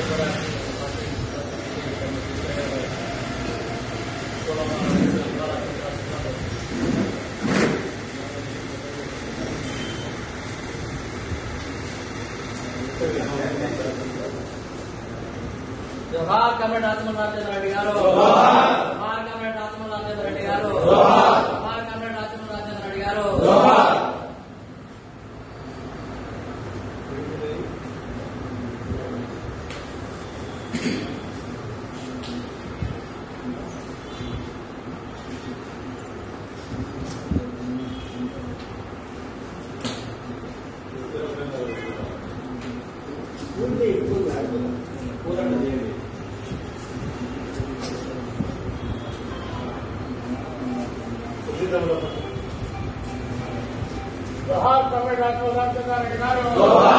జోహార్ committee ఆత్మనాథేంద్ర Reddy గారు జోహార్ committee ఆత్మనాథేంద్ర Reddy గారు జోహార్ committee ఆత్మనాథేంద్ర Reddy గారు జోహార్ కమిటీ ఆత్మనాథేంద్ర రెడ్డి గారు